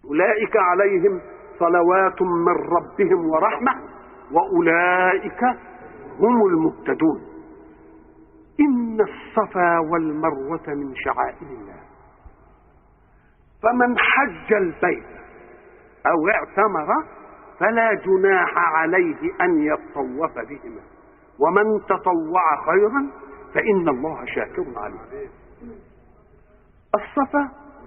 أولئك عليهم صلوات من ربهم ورحمة وأولئك هم المهتدون إن الصفا والمروة من شعائر الله فمن حج البيت أو اعتمر فلا جناح عليه أن يطوف بهما ومن تطوع خيرا فإن الله شاكر عليم الصفا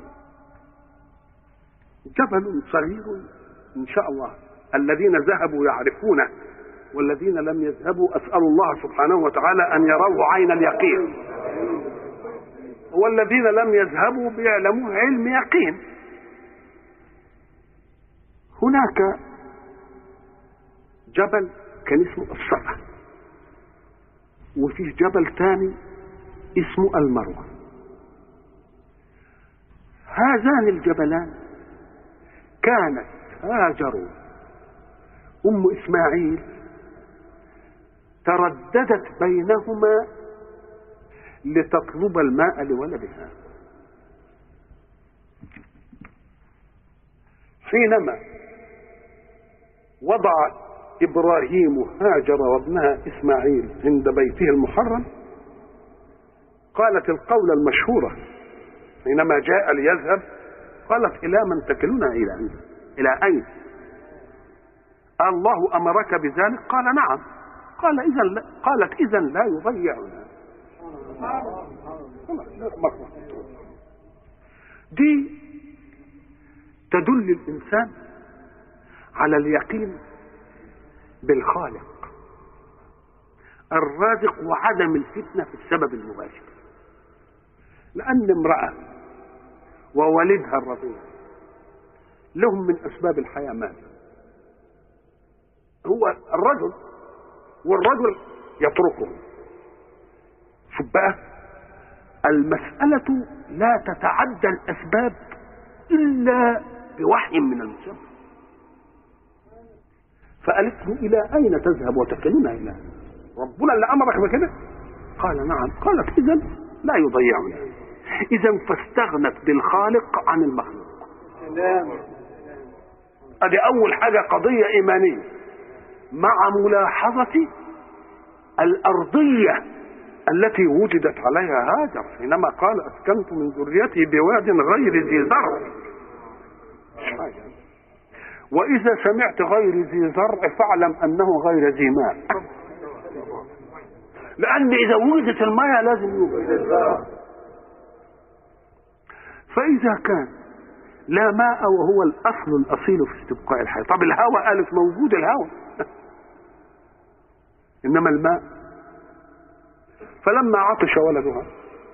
جبل صغير إن شاء الله الذين ذهبوا يعرفونه والذين لم يذهبوا أسأل الله سبحانه وتعالى أن يروه عين اليقين والذين لم يذهبوا بيعلموه علم يقين هناك جبل كان اسمه الصفا وفيه جبل ثاني اسمه المروه هذان الجبلان كانت هاجر ام اسماعيل ترددت بينهما لتطلب الماء لولدها حينما وضع ابراهيم هاجر وابنها اسماعيل عند بيته المحرم قالت القول المشهوره حينما جاء ليذهب قالت الى من تكلنا الى أين؟ الى اين الله امرك بذلك قال نعم قال اذا لا قالت اذا لا يضيعنا دي تدل الانسان على اليقين بالخالق الرازق وعدم الفتنه في السبب المباشر لان امراه ووالدها الرضيع لهم من اسباب الحياه ماذا هو الرجل والرجل يتركه شوف بقى المسألة لا تتعدى الأسباب إلا بوحي من المسمى فقالت له إلى أين تذهب وتكلنا إلى ربنا اللي أمرك بكده قال نعم قالت إذا لا يضيعنا إذا فاستغنت بالخالق عن المخلوق ادي اول حاجه قضيه ايمانيه مع ملاحظه الارضيه التي وجدت عليها هاجر حينما قال اسكنت من ذريتي بواد غير ذي زرع واذا سمعت غير ذي زرع فاعلم انه غير ذي ماء لان اذا وجدت الماء لازم يوجد فاذا كان لا ماء وهو الاصل الاصيل في استبقاء الحياه طب الهواء قالت موجود الهواء انما الماء فلما عطش ولدها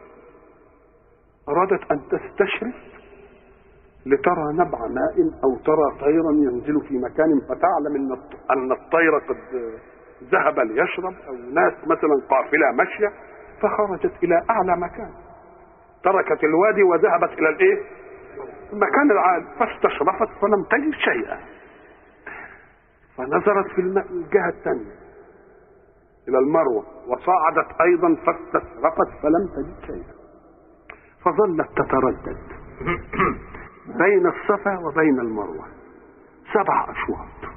ارادت ان تستشرف لترى نبع ماء او ترى طيرا ينزل في مكان فتعلم ان ان الطير قد ذهب ليشرب او ناس مثلا قافله ماشيه فخرجت الى اعلى مكان تركت الوادي وذهبت الى الايه المكان العالي فاستشرفت فلم تجد شيئا فنظرت في الجهة الثانية إلى المروة وصعدت أيضا فاستشرفت فلم تجد شيئا فظلت تتردد بين الصفا وبين المروة سبع أشواط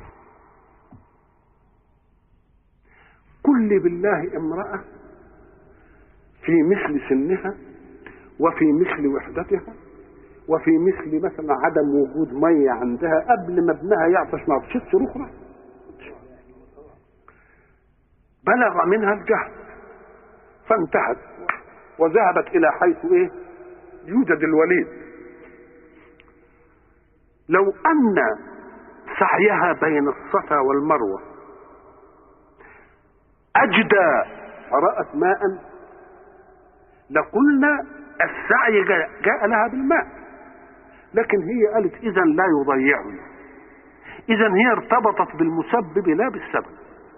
كل بالله امرأة في مثل سنها وفي مثل وحدتها وفي مثل مثلا عدم وجود ميه عندها قبل ما ابنها يعطش ما عطشتش اخرى بلغ منها الجهل فانتهت وذهبت الى حيث ايه يوجد الوليد لو ان سعيها بين الصفا والمروه اجدى فرأت ماء لقلنا السعي جاء, جاء لها بالماء لكن هي قالت اذا لا يضيعني اذا هي ارتبطت بالمسبب لا بالسبب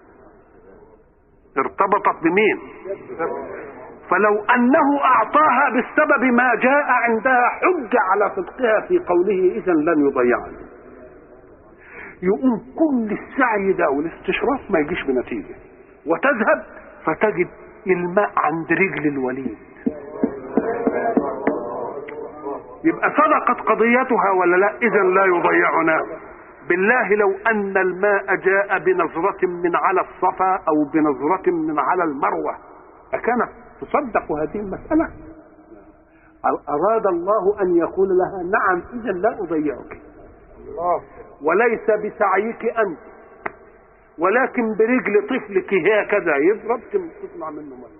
ارتبطت بمين فلو انه اعطاها بالسبب ما جاء عندها حجه على صدقها في قوله اذا لن يضيعني يقوم كل السعي ده والاستشراف ما يجيش بنتيجه وتذهب فتجد الماء عند رجل الوليد يبقى صدقت قضيتها ولا لا اذا لا يضيعنا بالله لو ان الماء جاء بنظرة من على الصفا او بنظرة من على المروة اكانت تصدق هذه المسألة اراد الله ان يقول لها نعم اذا لا اضيعك وليس بسعيك انت ولكن برجل طفلك هكذا يضرب تطلع منه ميه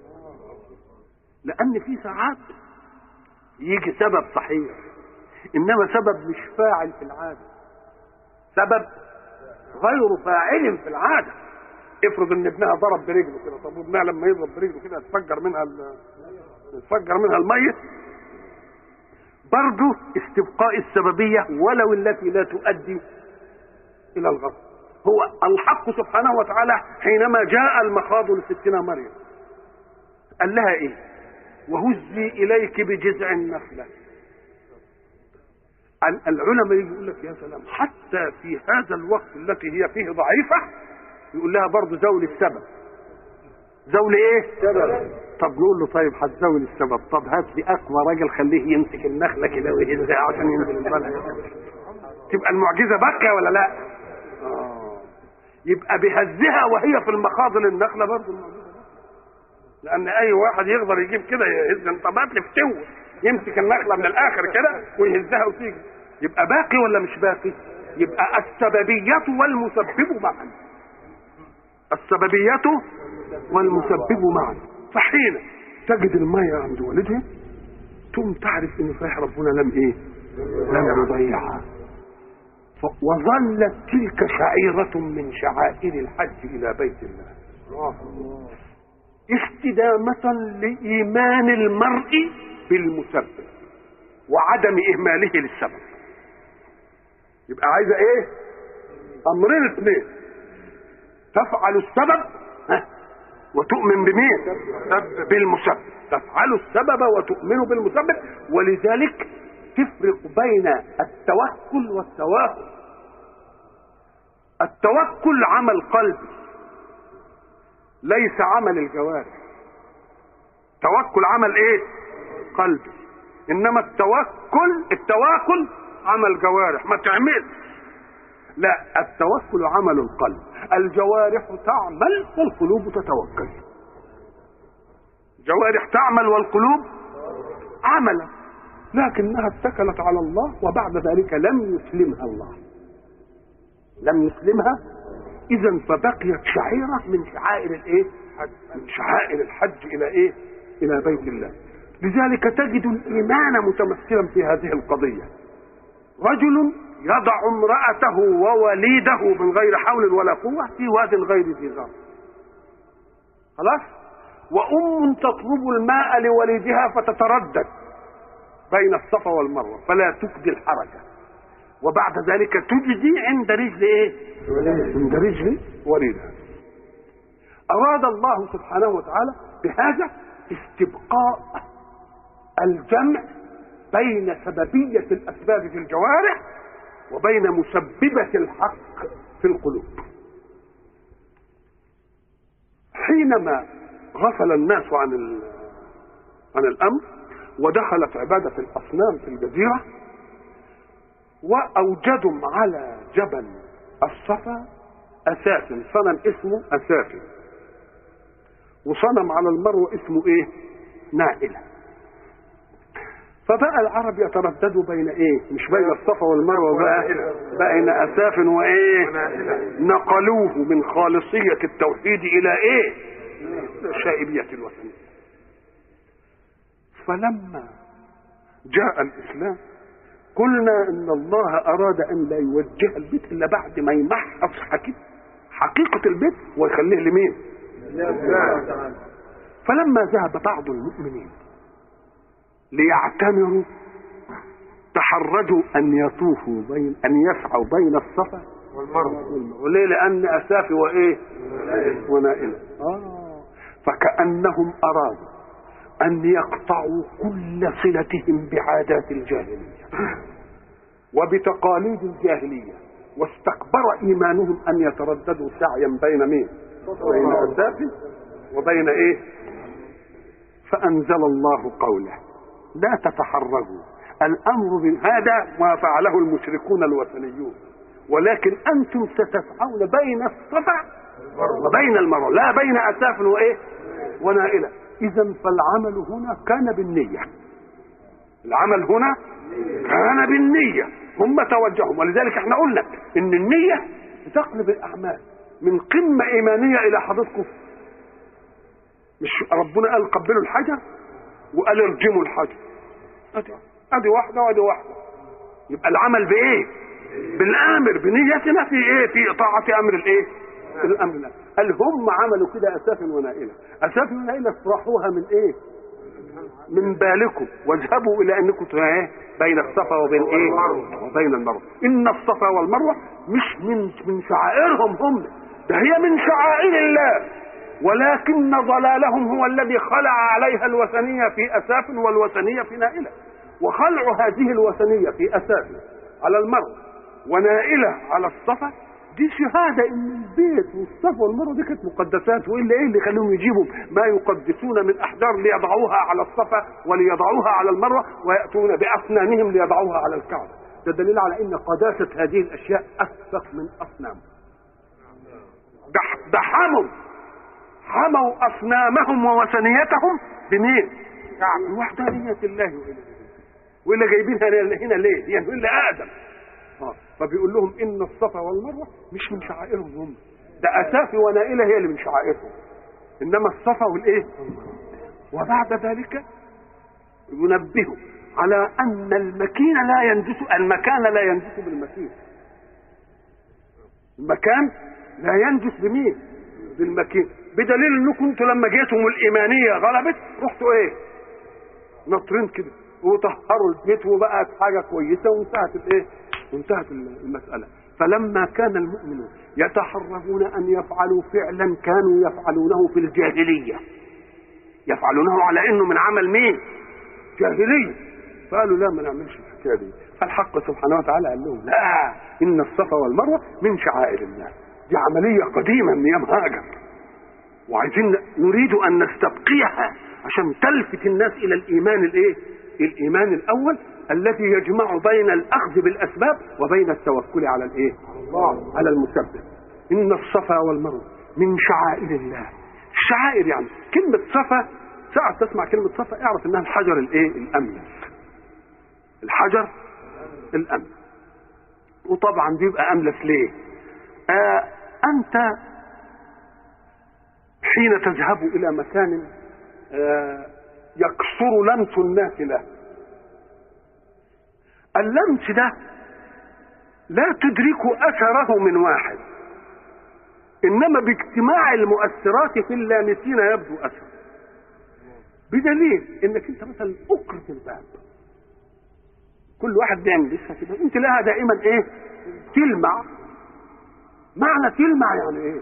لان في ساعات يجي سبب صحيح انما سبب مش فاعل في العاده سبب غير فاعل في العاده افرض ان ابنها ضرب برجله كده طب ابنها لما يضرب برجله كده يتفجر منها يتفجر منها الميه برضه استبقاء السببيه ولو التي لا تؤدي الى الغضب هو الحق سبحانه وتعالى حينما جاء المخاض لستنا مريم قال لها ايه وهزي اليك بجذع النخله العلماء يقول لك يا سلام حتى في هذا الوقت التي هي فيه ضعيفه يقول لها برضه زول السبب زول ايه سبب طب نقول له طيب هتزول السبب طب هات لي اقوى راجل خليه يمسك النخله كده ويهزها عشان ينزل البلد تبقى المعجزه باقيه ولا لا آه. يبقى بهزها وهي في المخاض للنخله برضه المعجزه لان اي واحد يقدر يجيب كده يهز انت ما فتوه يمسك النخله من الاخر كده ويهزها وتيجي يبقى باقي ولا مش باقي يبقى السببيه والمسبب معا السببيه والمسبب معا فحين تجد الميه عند والدها تقوم تعرف ان صحيح ربنا لم ايه لم يضيعها وظلت تلك شعيرة من شعائر الحج إلى بيت الله استدامة لإيمان المرء بالمسبب وعدم إهماله للسبب يبقى عايزة إيه؟ أمرين اثنين تفعل السبب ها وتؤمن بمين؟ بالمسبب تفعل السبب وتؤمن بالمسبب ولذلك تفرق بين التوكل والتواكل التوكل عمل قلبي ليس عمل الجوارح توكل عمل ايه قلبي انما التوكل التواكل عمل جوارح ما تعمل لا التوكل عمل القلب الجوارح تعمل والقلوب تتوكل جوارح تعمل والقلوب عملا لكنها اتكلت على الله وبعد ذلك لم يسلمها الله لم يسلمها اذا فبقيت شعيره من شعائر الايه من شعائر الحج الى ايه الى بيت الله لذلك تجد الايمان متمثلا في هذه القضيه رجل يضع امرأته ووليده من غير حول ولا قوة في واد غير ذي زرع خلاص وأم تطلب الماء لوليدها فتتردد بين الصفا والمروة فلا تجدي الحركة وبعد ذلك تجدي عند رجل ايه عند رجل وليدها أراد الله سبحانه وتعالى بهذا استبقاء الجمع بين سببية الأسباب في الجوارح وبين مسببة الحق في القلوب حينما غفل الناس عن عن الأمر ودخلت عبادة الأصنام في الجزيرة وأوجدوا على جبل الصفا أساس صنم اسمه أساس وصنم على المروة اسمه إيه؟ نائلة فبقى العرب يترددوا بين ايه مش بين الصفا والمروه بقى بين اساف وايه نقلوه من خالصيه التوحيد الى ايه شائبيه الوثنيه فلما جاء الاسلام قلنا ان الله اراد ان لا يوجه البيت الا بعد ما يمحص حقيقه البيت ويخليه لمين فلما ذهب بعض المؤمنين ليعتمروا تحرجوا ان يطوفوا بين ان يسعوا بين الصفا والمروه وليه لان اسافي وايه ونائله اه فكانهم ارادوا ان يقطعوا كل صلتهم بعادات الجاهليه وبتقاليد الجاهليه واستكبر ايمانهم ان يترددوا سعيا بين مين بين اسافي وبين ايه فانزل الله قوله لا تتحرجوا الامر بهذا ما فعله المشركون الوثنيون ولكن انتم ستسعون بين الصفا وبين المروه لا بين اساف وايه ونائله اذا فالعمل هنا كان بالنيه العمل هنا كان بالنيه هم توجههم ولذلك احنا قلنا ان النيه تقلب الاعمال من قمه ايمانيه الى حضاره كفر مش ربنا قال قبلوا الحجر وقال ارجموا الحجر ادي ادي واحده وادي واحده يبقى العمل بايه بالامر بنيتنا في ايه في طاعه امر الايه الامر لا قال هم عملوا كده اساف ونائله اساف ونائله افرحوها من ايه من بالكم واذهبوا الى انكم ايه بين الصفا وبين ايه وبين المروه ان الصفا والمروه مش من من شعائرهم هم ده هي من شعائر الله ولكن ضلالهم هو الذي خلع عليها الوثنيه في اساف والوثنيه في نائله وخلع هذه الوثنيه في اساف على المروه ونائله على الصفا دي شهاده ان البيت والصفا والمروه دي كانت مقدسات والا ايه اللي يخليهم يجيبوا ما يقدسون من احجار ليضعوها على الصفا وليضعوها على المروه وياتون باصنامهم ليضعوها على الكعبه ده دليل على ان قداسه هذه الاشياء اسبق من اصنام ده ده حموا حموا اصنامهم ووثنيتهم بمين؟ بوحدانيه الله والى وإلا جايبينها هنا ليه؟ هي يعني الا ادم آه. فبيقول لهم ان الصفا والمروه مش من شعائرهم هم ده اسافي ونائله هي اللي من شعائرهم انما الصفا والايه؟ وبعد ذلك ينبه على ان المكين لا ينجس المكان لا ينجس بالمكين المكان لا ينجس بمين؟ بالمكين بدليل انكم انتوا لما جيتم الايمانيه غلبت رحتوا ايه؟ ناطرين كده وطهروا البيت وبقت حاجه كويسه وانتهت الايه؟ وانتهت المساله فلما كان المؤمنون يتحرمون ان يفعلوا فعلا كانوا يفعلونه في الجاهليه يفعلونه على انه من عمل مين؟ جاهليه فقالوا لا ما نعملش الحكايه دي فالحق سبحانه وتعالى قال لهم لا ان الصفا والمروه من شعائر الله دي عمليه قديمه من ايام هاجر وعايزين نريد ان نستبقيها عشان تلفت الناس الى الايمان الايه الايمان الاول الذي يجمع بين الاخذ بالاسباب وبين التوكل على الايه الله على المسبب ان الصفا والمروه من شعائر الله الشعائر يعني كلمه صفا ساعة تسمع كلمة صفا اعرف انها الحجر الايه الاملس الحجر الاملس وطبعا بيبقى املس ليه آه انت حين تذهب الى مكان آه يكثر لمس الناس له اللمس ده لا تدرك اثره من واحد انما باجتماع المؤثرات في اللامسين يبدو اثر بدليل انك انت مثلا اكرة الباب كل واحد بيعمل لسه كده انت لها دائما ايه تلمع معنى تلمع يعني ايه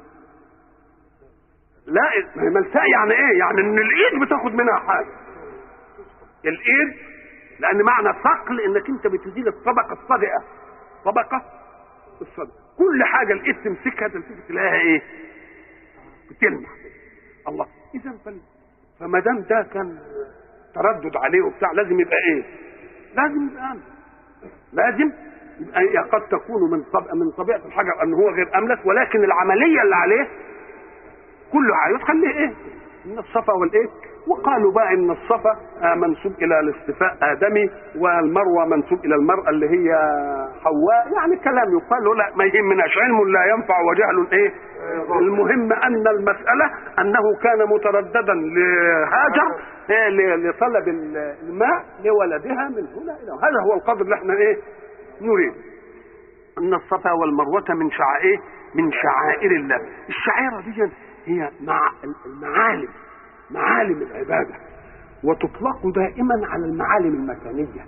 لا ما هي ملساء يعني ايه يعني ان الايد بتاخد منها حاجه الايد لان معنى ثقل انك انت بتزيل الطبقه الصدئه طبقه الصدئه كل حاجه الايد تمسكها تمسكها تلاقيها ايه بتلمع الله اذا فل... فما دام ده كان تردد عليه وبتاع لازم يبقى ايه لازم يبقى امن لازم يبقى قد تكون من طب... من طبيعه الحجر ان هو غير املس ولكن العمليه اللي عليه كله هيخليه ايه من الصفا والايه وقالوا بقى ان الصفا منسوب الى الاصطفاء ادمي والمروه منسوب الى المراه اللي هي حواء يعني كلام يقال له لا ما يهمناش علم لا ينفع وجهل ايه المهم ان المساله انه كان مترددا لهاجر إيه لطلب الماء لولدها من هنا الى هذا هو القدر اللي احنا ايه نريد ان الصفا والمروه من شعائر من شعائر الله الشعيره دي هي مع المعالم معالم العبادة وتطلق دائما على المعالم المكانية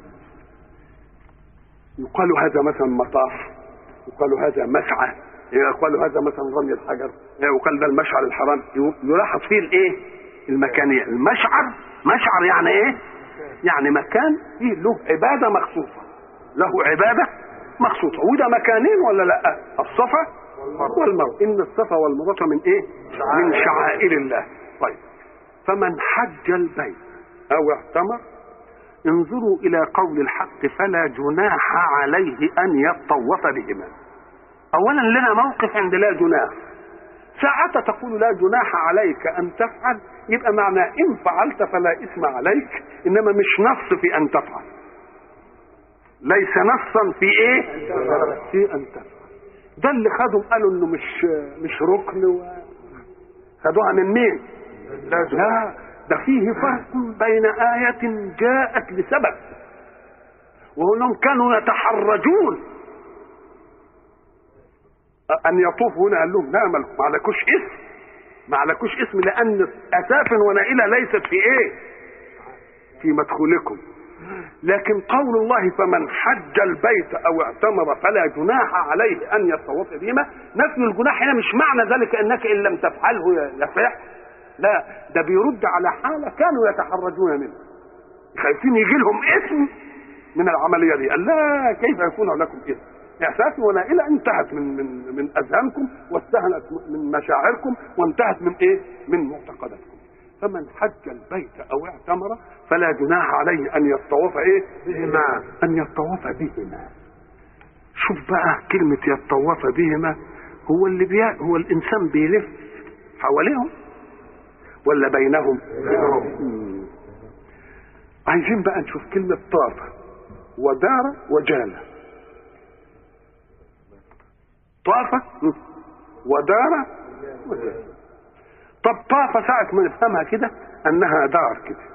يقال هذا مثلا مطاف يقال هذا مسعى يقال هذا مثلا رمي الحجر يقال ده المشعر الحرام يلاحظ فيه الايه المكانية المشعر مشعر يعني ايه يعني مكان فيه له عبادة مخصوصة له عبادة مخصوصة وده مكانين ولا لا الصفا والمروة إن الصفا والمروة من إيه؟ من شعائر الله طيب فمن حج البيت أو اعتمر انظروا الى قول الحق فلا جناح عليه ان يطوف بهما اولا لنا موقف عند لا جناح ساعة تقول لا جناح عليك ان تفعل يبقى معنى ان فعلت فلا اثم عليك انما مش نص في ان تفعل ليس نصا في ايه في ان تفعل ده اللي خدوا قالوا انه مش مش ركن و... خدوها من مين لا, لا ده فيه فرق بين آية جاءت لسبب وهم كانوا يتحرجون أن يطوفوا هنا قال لهم لا ما عليكوش اسم ما عليكوش اسم لأن أساف ونائلة ليست في إيه؟ في مدخولكم لكن قول الله فمن حج البيت او اعتمر فلا جناح عليه ان يطوف بهما نفي الجناح هنا مش معنى ذلك انك ان لم تفعله يصح لا ده بيرد على حاله كانوا يتحرجون منه خايفين يجي لهم اسم من العمليه دي قال لا كيف يكون لكم اسم احساس ونائله انتهت من من من اذهانكم واستهنت من مشاعركم وانتهت من ايه من معتقداتكم فمن حج البيت او اعتمر فلا جناح عليه ان يطوف ايه بهما ان يطوف بهما شوف بقى كلمة يطوف بهما هو اللي بي... هو الانسان بيلف حواليهم ولا بينهم بينهم عايزين بقى نشوف كلمة طاف ودار وجال طاف ودار وجال طب طاف ساعة ما نفهمها كده انها دار كده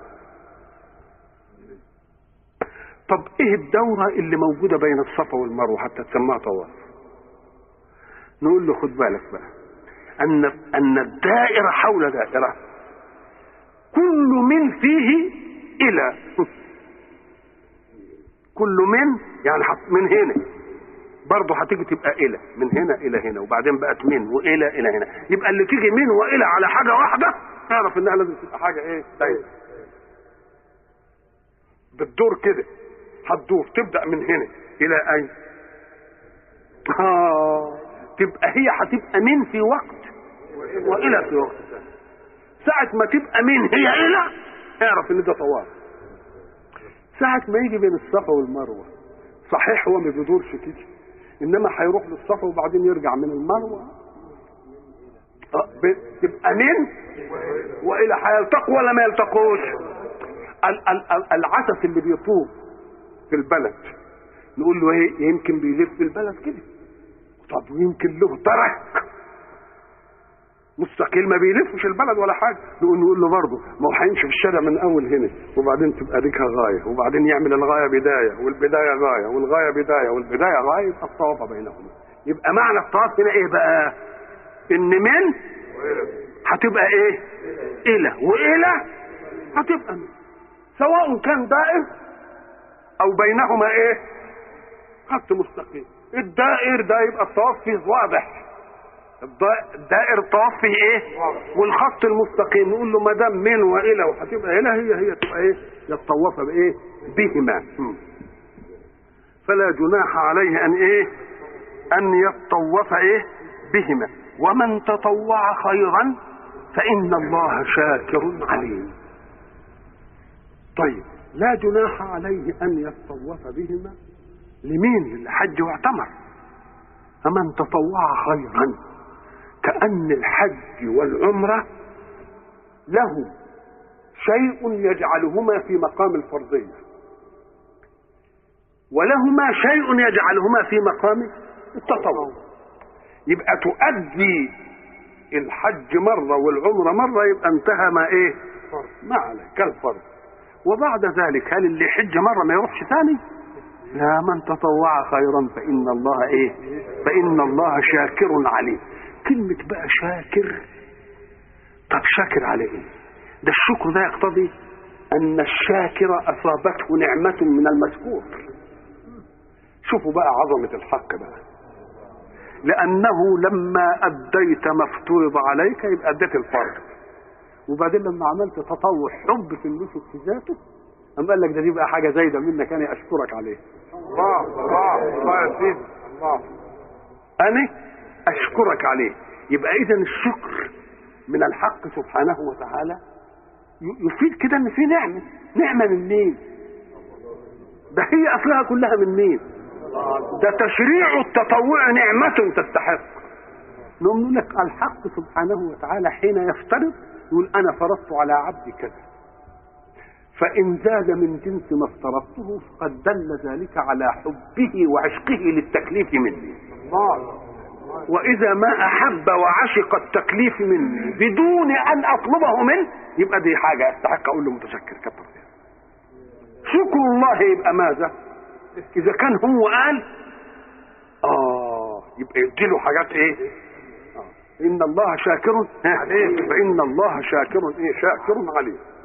طب ايه الدورة اللي موجودة بين الصفا والمروة حتى تسمى طواف نقول له خد بالك بقى ان ان الدائرة حول دائرة كل من فيه الى كل من يعني من هنا برضه هتيجي تبقى الى من هنا الى هنا وبعدين بقت من والى الى هنا يبقى اللي تيجي من والى على حاجه واحده اعرف انها لازم تبقى حاجه ايه دايره بتدور كده هتدور تبدا من هنا الى اين آه. تبقى هي هتبقى من في وقت والى في وقت ثاني ساعة ما تبقى من هي الى اعرف ان ده طواف ساعة ما يجي بين الصفا والمروة صحيح هو ما بيدورش كده انما هيروح للصفا وبعدين يرجع من المروة آه. تبقى من والى هيلتقوا ولا ما يلتقوش العسس اللي بيطوف في البلد نقول له ايه يمكن بيلف في البلد كده طب ويمكن له ترك مستقيل ما بيلفش البلد ولا حاجه نقول نقول له برضه ما هو هيمشي في الشارع من اول هنا وبعدين تبقى ديكها غايه وبعدين يعمل الغايه بدايه والبدايه غايه والغايه بدايه والبدايه غايه يبقى الطواف بينهما يبقى معنى الطواف هنا ايه بقى؟ ان من هتبقى ايه؟ الى والى هتبقى من سواء كان دائر او بينهما ايه خط مستقيم الدائر ده يبقى الطواف فيه واضح الدائر الطواف فيه ايه والخط المستقيم نقول له ما دام من والى وهتبقى هنا هي هي تبقى ايه يتطوف بايه بهما فلا جناح عليه ان ايه ان يتطوف ايه بهما ومن تطوع خيرا فان الله شاكر عليم طيب لا جناح عليه ان يتطوف بهما لمين للحج واعتمر فمن تطوع خيرا كأن الحج والعمرة له شيء يجعلهما في مقام الفرضية ولهما شيء يجعلهما في مقام التطوع يبقى تؤدي الحج مرة والعمرة مرة يبقى انتهى ما ايه ما عليه كالفرض وبعد ذلك هل اللي حج مرة ما يروحش ثاني لا من تطوع خيرا فإن الله ايه فإن الله شاكر عليه كلمة بقى شاكر طب شاكر على ايه ده الشكر ده يقتضي ان الشاكر اصابته نعمة من المشكور شوفوا بقى عظمة الحق بقى لانه لما اديت ما افترض عليك يبقى اديت الفرض وبعدين لما عملت تطوع حب في النسك في ذاته أم قال لك ده دي بقى حاجة زايدة منك أنا أشكرك عليه الله الله الله يا سيدي الله أنا أشكرك عليه يبقى إذا الشكر من الحق سبحانه وتعالى يفيد كده إن في نعمة نعمة من مين؟ ده هي اصلها كلها من مين ده تشريع التطوع نعمة تستحق نقوم نقول لك الحق سبحانه وتعالى حين يفترض يقول انا فرضت على عبدي كذا فان زاد من جنس ما افترضته فقد دل ذلك على حبه وعشقه للتكليف مني الله واذا ما احب وعشق التكليف مني بدون ان اطلبه منه يبقى دي حاجه استحق اقول له متشكر كتر خيرك. شكر الله يبقى ماذا اذا كان هو قال اه يبقى يديله حاجات ايه آه. ان الله شاكر عليه فان الله شاكر ايه شاكر عليه